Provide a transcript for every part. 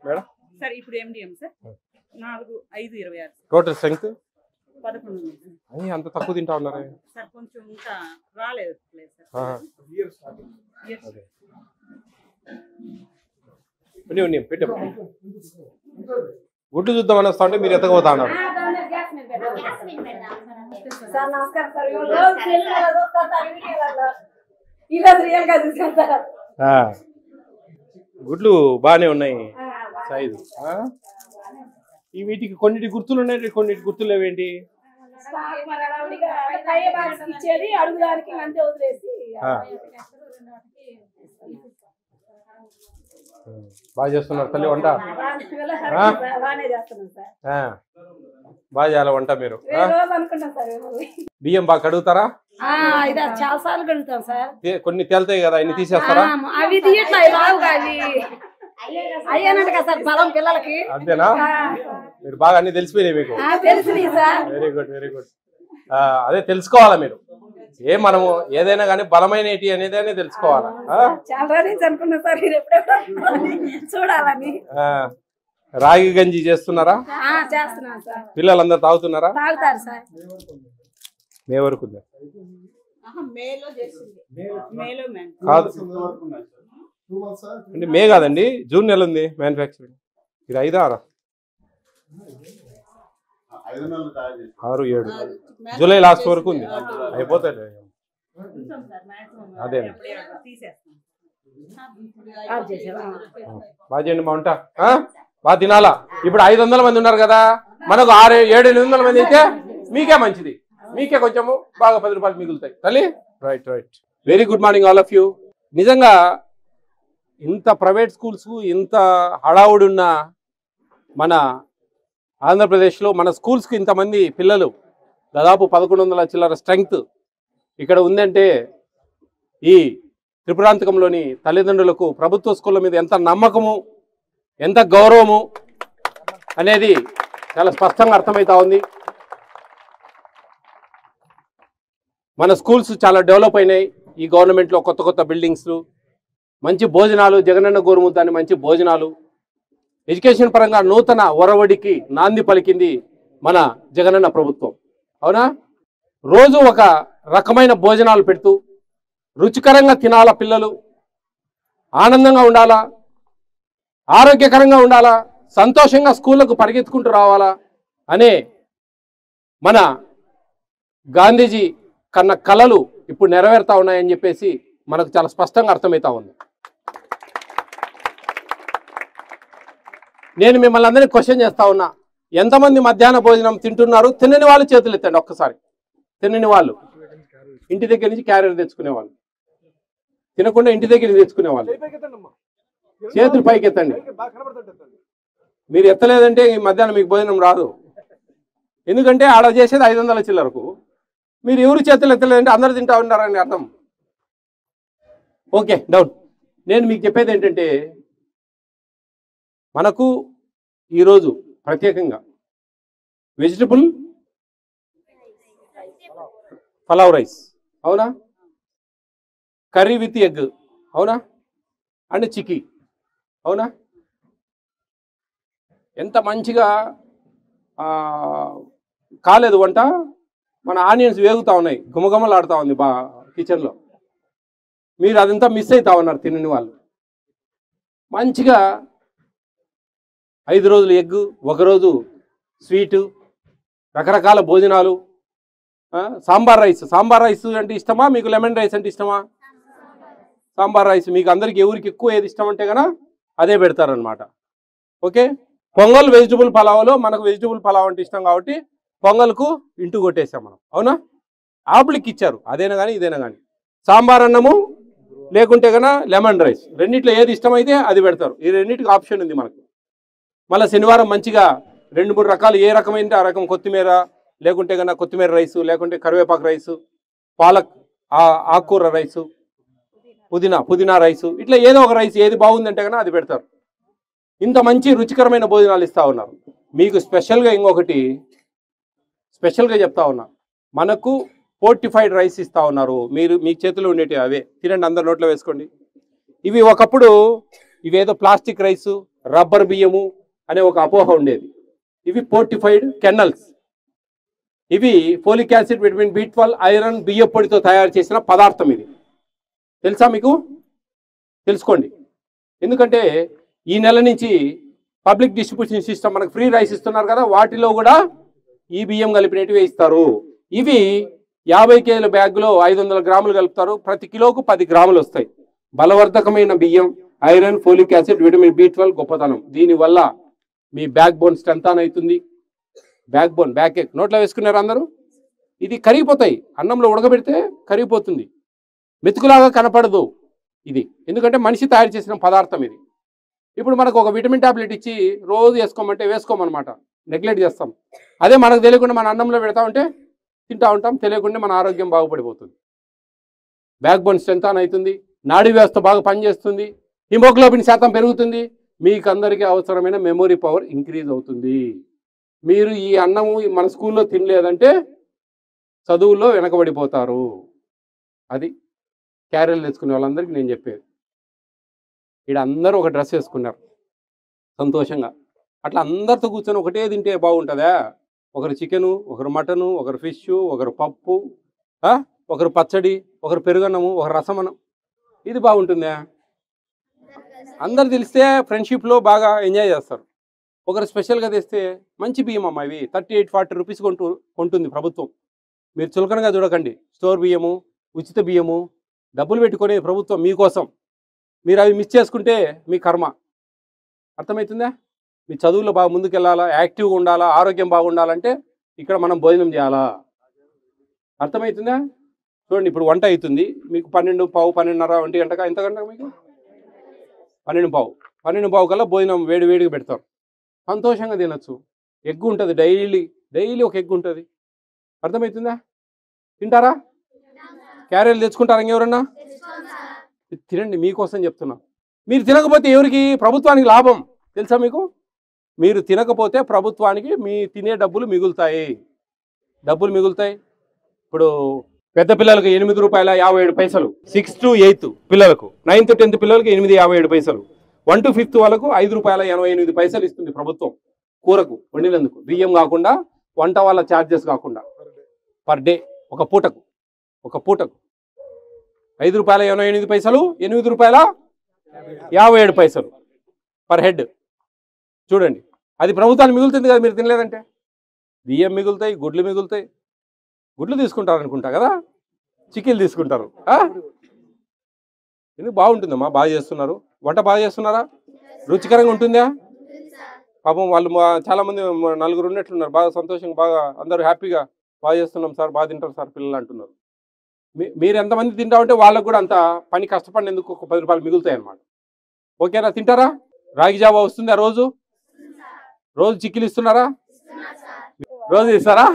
Madam sir ఇప్పుడు MDM sir నాలుగు ఐదు ఇరవై ఆరు టోటల్ స్ట్రెంగ్త్ పదకొండు ఉంది సార్. అని అంత తక్కువ తింటా ఉన్నారే సార్ కొంచెం ఇంకా రాలేదు లేదు సార్ ఆహా. Years. అదే ఉండి ఉండి పెట్టాము గుడ్డు చూద్దామని వస్తా ఉంటే మీరు ఎత్తకపోతా అన్నారు సార్ నమస్కారం సార్ ఇవాళ రోజు సెల్లులలో చూస్తాను సార్ వీడియోలలో ఈరోజు రియల్ గా చూసాను సార్ ఆ. గుడ్లు బాగానే ఉన్నాయి సైజు ఆ? ఈ వీటికి కొన్నిటి గుర్తులు ఉన్నాయి కొన్నిటి గుర్తులు లేవేంటి స్టాక్ మరి హడావుడిగా పై బాక్స్ ఇచ్చేది అడుగుదానికి అంతే వదిలేసి ఆ. బాగా చేస్తున్నారు తల్లి వంట ఆ? బాగానే చేస్తున్నాం సార్ ఆ. బాగా చేయాలి వంట మీరు ఆ? ఏ రోజు అనుకుంటాం సార్ ఇవాళ. బియ్యం బాగా కడుగుతారా ఆ, ఇది చాలా సార్లు కడుగుతాం సార్ తే- కొన్ని తేలుతాయి కదా ఇన్ని తీసేస్తారా ఆ, అవి తీయట్లా అవి రావుగా అవి అయ్యానంట కదా సార్ బలం పిల్లలకి అంతేనా ఆ, మీరు బాగా అన్ని తెలిసిపోయినాయి మీకు ఆ, తెలిసినాయి sir very good very good అదే తెలుసుకోవాలా మీరు ఏ మనము ఏదైనా కానీ బలమైనటి అనేది అనేది తెలుసుకోవాలా ఆ? చాలా రోజుల నుంచి అనుకున్నాం సార్ మీరు ఎప్పుడెప్పుడు చూడాలని ఆ, రాగి గంజి చేస్తున్నారా ఆ, చేస్తున్నాం సార్ పిల్లలందరూ తాగుతున్నారా తాగుతారు సార్ మే వరకు ఉందా ఆహా, మేలో చేసింది మేలో మ్యాన్ కాదు అంటే మే కాదండి జూన్ నెల ఉంది మ్యానుఫ్యాక్చరింగ్ ఇది ఐదా ఆరా ఆరు ఏడు జూలై లాస్ట్ వరకు ఉంది అయిపోతాయి ఉంటాం సార్ మాక్సిమం అదే. తీసేస్తాం ఆఫ్ చేసావా? బాగా చేయండి మా వంట ఆ? బాగా తినాలా ఇప్పుడు ఐదు వందల మంది ఉన్నారు కదా మనకు ఆరు ఏడు ఎనిమిది వందల మంది అయితే మీకే మంచిది మీకే కొంచెము బాగా పది రూపాయలు మిగులుతాయి తల్లి right right very good morning all of you నిజంగా ఇంత ప్రైవేట్ స్కూల్స్ ఇంత హడావుడి ఉన్న మన ఆంధ్రప్రదేశ్లో మన స్కూల్స్కి ఇంతమంది పిల్లలు దాదాపు పదకొండు వందల చిల్లర స్ట్రెంగ్త్ ఇక్కడ ఉందంటే ఈ త్రిపురాంతకంలోని తల్లిదండ్రులకు ప్రభుత్వ స్కూళ్ళ మీద ఎంత నమ్మకము ఎంత గౌరవము అనేది చాలా స్పష్టంగా అర్థమవుతా ఉంది మన స్కూల్స్ చాలా డెవలప్ అయినాయి ఈ గవర్నమెంట్లో కొత్త కొత్త బిల్డింగ్స్ మంచి భోజనాలు జగనన్న గోరుముద్ద అని మంచి భోజనాలు ఎడ్యుకేషన్ పరంగా నూతన ఒరవడికి నాంది పలికింది మన జగనన్న ప్రభుత్వం అవునా రోజు ఒక రకమైన భోజనాలు పెడుతూ రుచికరంగా తినాలా పిల్లలు ఆనందంగా ఉండాలా ఆరోగ్యకరంగా ఉండాలా సంతోషంగా స్కూళ్ళకు పరిగెత్తుకుంటూ రావాలా అనే మన గాంధీజీ కన్న కళలు ఇప్పుడు నెరవేరుతా ఉన్నాయని చెప్పేసి మనకు చాలా స్పష్టంగా అర్థమవుతా ఉంది నేను మిమ్మల్ని అందరినీ క్వశ్చన్ చేస్తా ఉన్నా ఎంతమంది మధ్యాహ్న భోజనం తింటున్నారు తినని వాళ్ళు చేతులు ఎత్తండి ఒక్కసారి తినని వాళ్ళు ఇంటి దగ్గర నుంచి క్యారియర్ తెచ్చుకునే వాళ్ళు తినకుండా ఇంటి దగ్గర తెచ్చుకునే వాళ్ళు చేతులు పైకి ఎత్తండి మీరు ఎత్తలేదంటే ఈ మధ్యాహ్నం మీకు భోజనం రాదు ఎందుకంటే ఆడ చేసేది ఐదు వందల చిల్లరకు మీరు ఎవరు చేతులు ఎత్తలేదంటే అందరు తింటా ఉన్నారని అర్థం ఓకే డౌట్ నేను మీకు చెప్పేది ఏంటంటే మనకు ఈరోజు ప్రత్యేకంగా వెజిటబుల్ పలావ్ రైస్ అవునా కర్రీ విత్ ఎగ్ అవునా అండ్ చిక్కీ అవునా ఎంత మంచిగా ఆ, కాలేదు వంట మన ఆనియన్స్ వేగుతా ఉన్నాయి గుమగుమలాడుతూ ఉంది బా కిచెన్లో మీరు అదంతా మిస్ అవుతా ఉన్నారు తినని వాళ్ళు మంచిగా ఐదు రోజులు ఎగ్గు ఒకరోజు స్వీటు రకరకాల భోజనాలు ఆ, సాంబార్ రైస్ సాంబార్ రైస్ అంటే ఇష్టమా మీకు లెమన్ రైస్ అంటే ఇష్టమా సాంబార్ రైస్ మీకు అందరికి ఎవరికి ఎక్కువ ఏది ఇష్టం అంటే కనుక అదే పెడతారనమాట ఓకే పొంగల్ వెజిటబుల్ పలావ్లో మనకు వెజిటబుల్ పలావ్ అంటే ఇష్టం కాబట్టి పొంగల్కు ఇంటూ కొట్టేసాం మనం అవునా ఆపులకి ఇచ్చారు అదేనా కానీ ఇదేనా కానీ సాంబార్ అన్నము లేకుంటే కనుక లెమన్ రైస్ రెండిట్లో ఏది ఇష్టమైతే అది పెడతారు ఈ రెండింటికి ఆప్షన్ ఉంది మనకు మళ్ళీ శనివారం మంచిగా రెండు మూడు రకాలు ఏ రకమైంటే ఆ రకం కొత్తిమీర లేకుంటే కనుక కొత్తిమీర రైసు లేకుంటే కరివేపాకు రైసు పాలక్ ఆ- ఆకుకూర రైసు పుదీనా పుదీనా రైసు ఇట్లా ఏదో ఒక రైస్ ఏది బాగుందంటే కనుక అది పెడతారు ఇంత మంచి రుచికరమైన భోజనాలు ఇస్తా ఉన్నారు మీకు స్పెషల్గా ఇంకొకటి స్పెషల్గా చెప్తా ఉన్నా మనకు ఫోర్టిఫైడ్ రైస్ ఇస్తా ఉన్నారు మీరు మీ చేతిలో ఉండేటి అవే తినండి అందరు నోట్లో వేసుకోండి ఇవి ఒకప్పుడు ఇవేదో ప్లాస్టిక్ రైసు రబ్బర్ బియ్యము అనే ఒక అపోహ ఉండేది ఇవి పోర్టిఫైడ్ కెన్నల్స్ ఇవి folic acid vitamin B twelve iron బియ్య పొడితో తయారు చేసిన పదార్థం ఇది తెలుసా మీకు తెలుసుకోండి ఎందుకంటే ఈ నెల నుంచి పబ్లిక్ డిస్ట్రిబ్యూషన్ సిస్టమ్ మనకు ఫ్రీ రైస్ ఇస్తున్నారు కదా వాటిలో కూడా ఈ బియ్యం కలిపినటివి ఇస్తారు ఇవి యాభై కేజీల బ్యాగ్లో ఐదు వందల గ్రాములు కలుపుతారు ప్రతి కిలోకు పది గ్రాములు వస్తాయి బలవర్ధకమైన బియ్యం iron folic acid vitamin B twelve గొప్పతనం దీనివల్ల మీ బ్యాక్ బోన్ స్ట్రెంత్ ఆన్ అవుతుంది బ్యాక్ బోన్ బ్యాక్ ఎక్ నోట్లో వేసుకున్నారు అందరూ ఇది కరిగిపోతాయి అన్నంలో ఉడకబెడితే కరిగిపోతుంది మెతుకులాగా కనపడదు ఇది ఎందుకంటే మనిషి తయారు చేసిన పదార్థం ఇది ఇప్పుడు మనకు ఒక విటమిన్ టాబ్లెట్ ఇచ్చి రోజు వేసుకోమంటే వేసుకోమన్నమాట నెగ్లెక్ట్ చేస్తాం అదే మనకు తెలియకుండా మన అన్నంలో పెడతా ఉంటే తింటా ఉంటాం తెలియకుండా మన ఆరోగ్యం బాగుపడిపోతుంది బ్యాక్ బోన్ స్ట్రెంత్ ఆన్ అవుతుంది నాడీ వ్యవస్థ బాగా పనిచేస్తుంది హిమోగ్లోబిన్ శాతం పెరుగుతుంది మీకు అందరికీ అవసరమైన మెమొరీ పవర్ ఇంక్రీజ్ అవుతుంది మీరు ఈ అన్నము మన స్కూల్లో తినలేదంటే చదువుల్లో వెనకబడిపోతారు అది క్యారెల్ తెచ్చుకునే వాళ్ళందరికీ నేను చెప్పేది ఇక్కడ అందరూ ఒక డ్రెస్ వేసుకున్నారు సంతోషంగా అట్లా అందరితో కూర్చొని ఒకటే తింటే బాగుంటుందా ఒకరు చికెను ఒకరు మటను ఒకరు ఫిష్ ఒకరు పప్పు ఆ? ఒకరు పచ్చడి ఒకరు పెరుగన్నము ఒకరు రసమన్నం ఇది బాగుంటుందా అందరు తెలిస్తే ఫ్రెండ్షిప్లో బాగా ఎంజాయ్ చేస్తారు ఒకరు స్పెషల్గా తెస్తే మంచి బియ్యం అమ్మ ఇవి థర్టీ ఎయిట్ ఫార్టీ రూపీస్ కొంటూ కొంటుంది ప్రభుత్వం మీరు చులకనగా చూడకండి స్టోర్ బియ్యము ఉచిత బియ్యము డబ్బులు పెట్టుకునే ప్రభుత్వం మీకోసం మీరు అవి మిస్ చేసుకుంటే మీ కర్మ అర్థమవుతుందా మీ చదువులో బాగా ముందుకెళ్ళాలా యాక్టివ్గా ఉండాలా ఆరోగ్యం బాగుండాలంటే ఇక్కడ మనం భోజనం చేయాలా అర్థమవుతుందా చూడండి ఇప్పుడు వంట అవుతుంది మీకు పన్నెండు పావు పన్నెండున్నర ఒంటి గంటగా ఎంత గంట మీకు పన్నెండు పావు పన్నెండు పావు కల్లా భోజనం వేడి వేడిగా పెడతారు సంతోషంగా తినచ్చు ఎగ్ ఉంటుంది డైలీ డైలీ ఒక ఎగ్ ఉంటుంది అర్థమవుతుందా తింటారా క్యారెల్ తెచ్చుకుంటారా ఇంకెవరన్నా ఇది తినండి మీకోసం చెప్తున్నా మీరు తినకపోతే ఎవరికి ప్రభుత్వానికి లాభం తెలుసా మీకు మీరు తినకపోతే ప్రభుత్వానికి మీ తినే డబ్బులు మిగులుతాయి డబ్బులు మిగులుతాయి ఇప్పుడు పెద్ద పిల్లలకు ఎనిమిది రూపాయల యాభై ఏడు పైసలు సిక్స్ టు ఎయిత్ పిల్లలకు నైన్త్ టెన్త్ పిల్లలకి ఎనిమిది యాభై ఏడు పైసలు వన్ టు ఫిఫ్త్ వాళ్ళకు ఐదు రూపాయల ఎనభై ఎనిమిది పైసలు ఇస్తుంది ప్రభుత్వం కూరకు వండినందుకు బియ్యం కాకుండా వంట వాళ్ళ ఛార్జెస్ కాకుండా పర్ డే ఒక పూటకు ఒక పూటకు ఐదు రూపాయల ఎనభై ఎనిమిది పైసలు ఎనిమిది రూపాయల యాభై ఏడు పైసలు పర్ హెడ్ చూడండి అది ప్రభుత్వానికి మిగులుతుంది కదా మీరు తినలేదంటే బియ్యం మిగులుతాయి గుడ్లు మిగులుతాయి గుడ్లు తీసుకుంటారు అనుకుంటా కదా చికెన్ తీసుకుంటారు ఆ? ఎందుకు బాగుంటుందమ్మా బాగా చేస్తున్నారు వంట బాగా చేస్తున్నారా రుచికరంగా ఉంటుందా పాపం వాళ్ళు మా- చాలా మంది మా నలుగురు ఉన్నట్లున్నారు బాగా సంతోషంగా బాగా అందరూ హ్యాపీగా బాగా చేస్తున్నాం సార్ బాగా తింటారు సార్ పిల్లలు అంటున్నారు మీ- మీరు ఎంతమంది తింటా ఉంటే వాళ్ళకు కూడా అంత పని కష్టపడినందుకు ఒక పది రూపాయలు మిగులుతాయి అన్నమాట ఓకేనా తింటారా రాగి జావా వస్తుందా రోజు రోజు చిక్కిలు ఇస్తున్నారా రోజు ఇస్తారా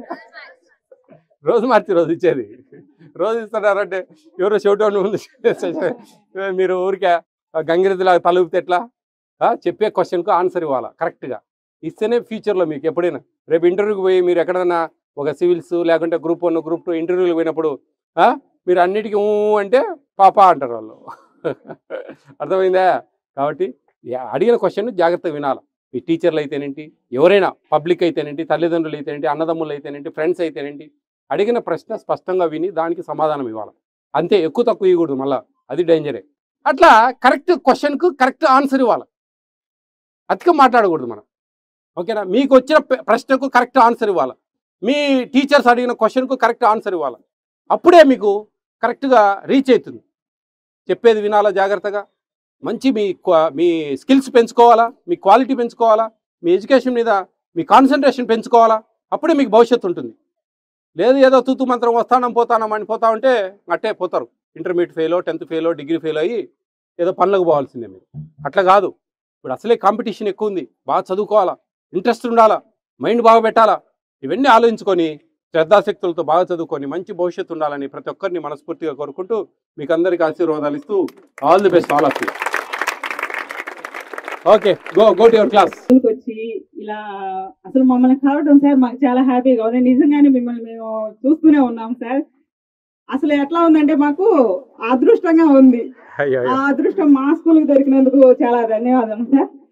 రోజు మార్చి రోజు ఇచ్చేది రోజు ఇస్తున్నారంటే ఎవరో చెవిటోని ముందు మీరు ఊరికే గంగిరెద్దులాగా తలుపుతే ఎట్లా ఆ, చెప్పే క్వశ్చన్కు ఆన్సర్ ఇవ్వాలా కరెక్ట్గా ఇస్తేనే ఫ్యూచర్లో మీకు ఎప్పుడైనా రేపు ఇంటర్వ్యూకి పోయి మీరు ఎక్కడైనా ఒక సివిల్స్ లేకుంటే గ్రూప్ వన్ గ్రూప్ టూ ఇంటర్వ్యూకి పోయినప్పుడు ఆ, మీరు అన్నిటికీ ఊ అంటే పాప అంటారు వాళ్ళు అర్థమైందా కాబట్టి యా- అడిగిన క్వశ్చన్ జాగ్రత్తగా వినాలి మీ టీచర్లు అయితేనేంటి ఎవరైనా పబ్లిక్ అయితేనేంటి తల్లిదండ్రులు అయితేనేంటి అన్నదమ్ములు అయితేనేంటి ఫ్రెండ్స్ అయితేనేంటి అడిగిన ప్రశ్న స్పష్టంగా విని దానికి సమాధానం ఇవ్వాలి అంతే ఎక్కువ తక్కువ ఇవ్వకూడదు మళ్ళా అది డేంజరే అట్లా కరెక్ట్ క్వశ్చన్కు కరెక్ట్ ఆన్సర్ ఇవ్వాలి అతిగా మాట్లాడకూడదు మనం ఓకేనా మీకు వచ్చిన ప్ర- ప్రశ్నకు కరెక్ట్ ఆన్సర్ ఇవ్వాలి మీ టీచర్స్ అడిగిన క్వశ్చన్కు కరెక్ట్ ఆన్సర్ ఇవ్వాలి అప్పుడే మీకు కరెక్ట్గా రీచ్ అవుతుంది చెప్పేది వినాలా జాగ్రత్తగా మంచి మీ క్వా- మీ స్కిల్స్ పెంచుకోవాలా మీ క్వాలిటీ పెంచుకోవాలా మీ ఎడ్యుకేషన్ మీద మీ కాన్సన్ట్రేషన్ పెంచుకోవాలా అప్పుడే మీకు భవిష్యత్తు ఉంటుంది లేదు ఏదో తూతు మంత్రం వస్తానం పోతానం అని పోతా ఉంటే అట్టే పోతారు ఇంటర్మీడియట్ ఫెయిలో టెన్త్ ఫెయిలో డిగ్రీ ఫెయిల్ అయ్యి ఏదో పనులకు పోవాల్సిందే మీరు అట్లా కాదు ఇప్పుడు అసలే కాంపిటీషన్ ఎక్కువ ఉంది బాగా చదువుకోవాలా ఇంట్రెస్ట్ ఉండాలా మైండ్ బాగా పెట్టాలా ఇవన్నీ ఆలోచించుకొని శ్రద్ధాశక్తులతో బాగా చదువుకొని మంచి భవిష్యత్తు ఉండాలని ప్రతి ఒక్కరిని మనస్ఫూర్తిగా కోరుకుంటూ మీకు అందరికీ ఆశీర్వాదాలు ఇస్తూ all the best all of you okay go go to your class స్కూల్కి వచ్చి ఇలా అసలు మమ్మల్ని కలవడం సార్ మాకు చాలా హ్యాపీగా ఉంది నిజంగానే మిమ్మల్ని మేము చూస్తూనే ఉన్నాం సార్ అసలు ఎట్లా ఉందంటే మాకు అదృష్టంగా ఉంది ఆ అదృష్టం మా స్కూల్కి దొరికినందుకు చాలా ధన్యవాదాలు సార్